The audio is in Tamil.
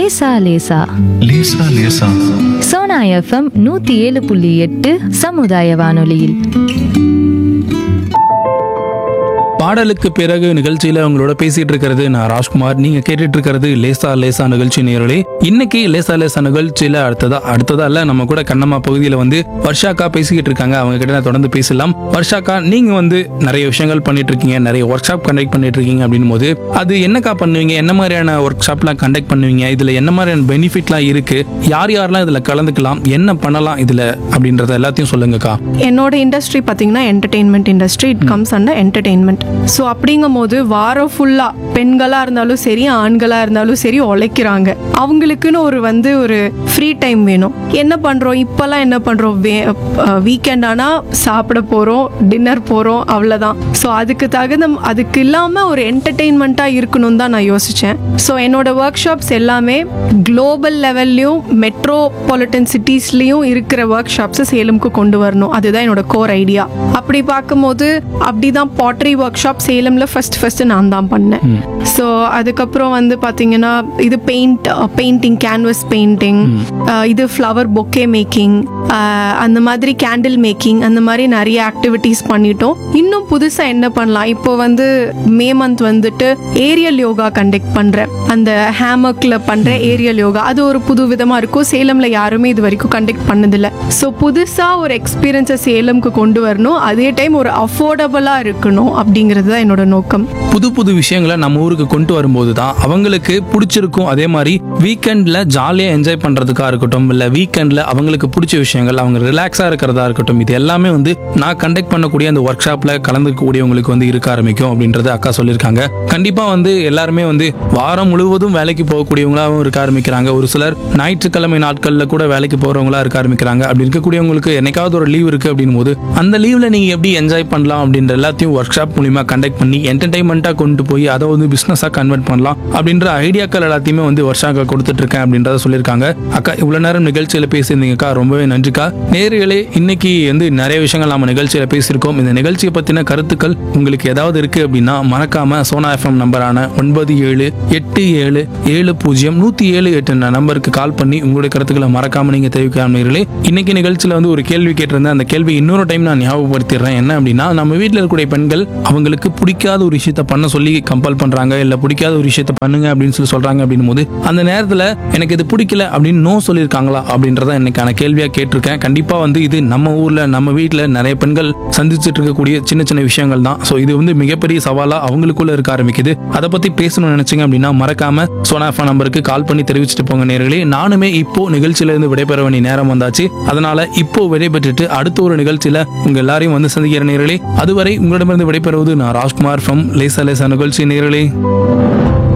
லேசா லேசா லேசா லேசா சோனா எஃப்எம் நூத்தி ஏழு புள்ளி எட்டு சமுதாய வானொலியில் பாடலுக்கு பிறகு நிகழ்ச்சியில உங்களோட பேசிட்டு இருக்கிறது நான் ராஜ்குமார் நீங்க கேட்டுட்டு இருக்கிறது லேசா லேசா நிகழ்ச்சி நேரலே இன்னைக்கு லேசா லேசா நிகழ்ச்சியில அடுத்ததா அடுத்ததா இல்ல நம்ம கூட கண்ணம்மா பகுதியில வந்து வர்ஷாக்கா பேசிக்கிட்டு இருக்காங்க அவங்க கிட்ட நான் தொடர்ந்து பேசலாம் வர்ஷாக்கா நீங்க வந்து நிறைய விஷயங்கள் பண்ணிட்டு இருக்கீங்க நிறைய ஒர்க் ஷாப் கண்டக்ட் பண்ணிட்டு இருக்கீங்க அப்படின்னும் போது அது என்னக்கா பண்ணுவீங்க என்ன மாதிரியான ஒர்க் ஷாப்லாம் கண்டக்ட் பண்ணுவீங்க இதுல என்ன மாதிரியான பெனிஃபிட்லாம் இருக்கு யார் யாரெல்லாம் இதுல கலந்துக்கலாம் என்ன பண்ணலாம் இதுல அப்படின்றத எல்லாத்தையும் சொல்லுங்கக்கா என்னோட இண்டஸ்ட்ரி பார்த்தீங்கன்னா entertainment industry it comes under entertainment so அப்படிங்கும் போது வாரம் ஃபுல்லாக பெண்களாக இருந்தாலும் சரி ஆண்களாக இருந்தாலும் சரி உழைக்கிறாங்க அவங்களுக்குன்னு ஒரு வந்து ஒரு ஃப்ரீ டைம் வேணும் என்ன பண்ணுறோம் இப்போல்லாம் என்ன பண்ணுறோம் வீக்கெண்ட் ஆனால் சாப்பிட போகிறோம் டின்னர் போகிறோம் அவ்வளோதான் ஸோ அதுக்கு தகுந்த அதுக்கு இல்லாமல் ஒரு என்டர்டெயின்மெண்ட்டாக இருக்கணும்னு தான் நான் யோசித்தேன் ஸோ என்னோட ஒர்க் ஷாப்ஸ் எல்லாமே குளோபல் லெவல்லையும் மெட்ரோபாலிட்டன் சிட்டிஸ்லேயும் இருக்கிற ஒர்க் ஷாப்ஸை சேலம்க்கு கொண்டு வரணும் அதுதான் என்னோட கோர் ஐடியா அப்படி பார்க்கும்போது அப்படி தான் பாட்ரி ஒர்க் ஷாப் சேலமில் ஃபர்ஸ்ட் ஃபர்ஸ்ட் நான் தான் பண்ணேன் ஸோ அதுக்கப்புறம் வந்து பார்த்தீங்கன்னா இது பெயிண்ட் பெயிண்டிங் கேன்வஸ் பெயிண்டிங் இது ஃப்ளவர் பொக்கே மேக்கிங் அந்த மாதிரி கேண்டில் மேக்கிங் அந்த மாதிரி நிறைய ஆக்டிவிட்டீஸ் பண்ணிட்டோம் இன்னும் புதுசாக என்ன பண்ணலாம் இப்போ வந்து மே மந்த் வந்துட்டு ஏரியல் யோகா கண்டக்ட் பண்ணுறேன் அந்த ஹேமக்கில் பண்ணுற ஏரியல் யோகா அது ஒரு புது விதமாக இருக்கும் சேலமில் யாருமே இது வரைக்கும் கண்டக்ட் பண்ணதில்லை ஸோ புதுசாக ஒரு எக்ஸ்பீரியன்ஸை சேலம்க்கு கொண்டு வரணும் அதே டைம் ஒரு அஃபோர்டபுளாக இருக்கணும் அப்படிங்கிறது தான் என்னோட நோக்கம் புது புது விஷயங்களை நம்ம ஊருக்கு கொண்டு வரும்போது தான் அவங்களுக்கு பிடிச்சிருக்கும் அதே மாதிரி வீக்கெண்டில் ஜாலியாக என்ஜாய் பண்ணுறதுக்காக இருக்கட்டும் இல்லை வீக்கெண்டில் அவங்களுக்கு பிடிச்ச விஷயங்கள் அவங்க ரிலாக்ஸாக இருக்கிறதா இருக்கட்டும் இது எல்லாமே வந்து நான் கண்டக்ட் பண்ணக்கூடிய அந்த ஒர்க் ஷாப்பில் கலந்துக்கக்கூடியவங்களுக்கு வந்து இருக்க ஆரம்பிக்கும் அப்படின்றது அக்கா சொல்லியிருக்காங்க கண்டிப்பாக வந்து எல்லாருமே வந்து வாரம் முழுவதும் வேலைக்கு போகக்கூடியவங்களாகவும் இருக்க ஆரம்பிக்கிறாங்க ஒரு சிலர் ஞாயிற்றுக்கிழமை நாட்களில் கூட வேலைக்கு போகிறவங்களா இருக்க ஆரம்பிக்கிறாங்க அப்படி இருக்கக்கூடியவங்களுக்கு என்னைக்காவது ஒரு லீவ் இருக்குது அப்படின் போது அந்த லீவில் நீங்கள் எப்படி என்ஜாய் பண்ணலாம் அப்படின்ற எல்லாத்தையும் ஒர்க் ஷாப் மூலிமா கண்டக்ட் பண்ணி என்டர்டைன்மெண்ட்டாக கொண்டு போய் அதை வந்து பிஸ்னஸாக கன்வெர்ட் பண்ணலாம் அப்படின்ற ஐடியாக்கள் எல்லாத்தையுமே வந்து வருஷாக்கா கொடுத்துட்டு இருக்கேன் அப்படின்றத சொல்லியிருக்காங்க அக்கா இவ்வளோ நேரம் நிகழ்ச்சியில் பேசியிருந்தீங்கக்கா ரொம்பவே நன்றிக்கா நேர்களே இன்னைக்கு வந்து நிறைய விஷயங்கள் நம்ம நிகழ்ச்சியில் பேசியிருக்கோம் இந்த நிகழ்ச்சியை பற்றின கருத்துக்கள் உங்களுக்கு ஏதாவது இருக்கு அப்படின்னா மறக்காம சோனா எஃப்எம் நம்பரான ஒன்பது ஏழு எட்டு ஏழு ஏழு பூஜ்ஜியம் நூற்றி ஏழு எட்டு நம்பருக்கு கால் பண்ணி உங்களுடைய கருத்துக்களை மறக்காம நீங்க தெரிவிக்கலாம் நேர்களே இன்னைக்கு நிகழ்ச்சியில் வந்து ஒரு கேள்வி கேட்டிருந்தேன் அந்த கேள்வி இன்னொரு டைம் நான் ஞாபகப்படுத்திடுறேன் என்ன அப்படின்னா நம்ம வீட்டில் இருக்கக்கூடிய பெண்கள் அவங்களுக்கு பிடிக்காத ஒரு விஷயத்த பண்ண சொல்லி கம்பல் பண்றாங்க இல்ல பிடிக்காத ஒரு விஷயத்த பண்ணுங்க அப்படின்னு சொல்லி சொல்றாங்க அப்படின்னும் போது அந்த நேரத்துல எனக்கு இது பிடிக்கல அப்படின்னு நோ சொல்லியிருக்காங்களா அப்படின்றத இன்னைக்கான கேள்வியா கேட்டிருக்கேன் கண்டிப்பா வந்து இது நம்ம ஊர்ல நம்ம வீட்டில் நிறைய பெண்கள் சந்திச்சுட்டு இருக்கக்கூடிய சின்ன சின்ன விஷயங்கள் தான் ஸோ இது வந்து மிகப்பெரிய சவாலா அவங்களுக்குள்ள இருக்க ஆரம்பிக்குது அதை பத்தி பேசணும்னு நினைச்சீங்க அப்படின்னா மறக்காம சோனாஃபா நம்பருக்கு கால் பண்ணி தெரிவிச்சுட்டு போங்க நேர்களே நானுமே இப்போ நிகழ்ச்சியில இருந்து விடைபெற வேண்டிய நேரம் வந்தாச்சு அதனால இப்போ விடைபெற்றுட்டு அடுத்த ஒரு நிகழ்ச்சியில உங்க எல்லாரையும் வந்து சந்திக்கிற நேர்களே அதுவரை உங்களிடமிருந்து விடைபெறுவது நான் ராஜ்குமார் ஃப்ரம் லேசா லேசா நிகழ்ச்சி நேர்களே